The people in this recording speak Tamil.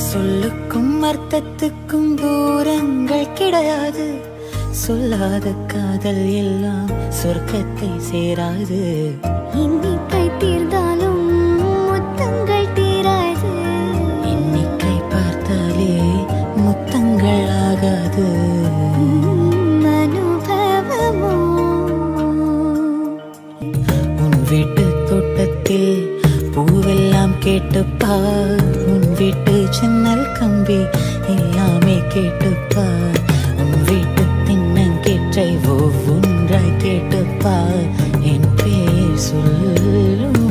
சொல்லுக்கும் அர்த்தத்துக்கும் தூரங்கள் கிடையாது சொல்லாத காதல் எல்லாம் சொர்க்கத்தை சேராது எண்ணிக்கை தீர்ந்தாலும் முத்தங்கள் தீராது எண்ணிக்கை பார்த்தாலே முத்தங்கள் ஆகாது உம் அனுபவமோ உன் வீட்டு தோட்டத்தில் பூவெல்லாம் கேட்டுப்பார் உன் வீட்டு ஜன்னல் கம்பி எல்லாமே கேட்டுப்பார் உன் வீட்டு தின்னங்கேற்றை ஒவ்வொன்றாய் கேட்டுப்பார் என் பேர் சொல்லும்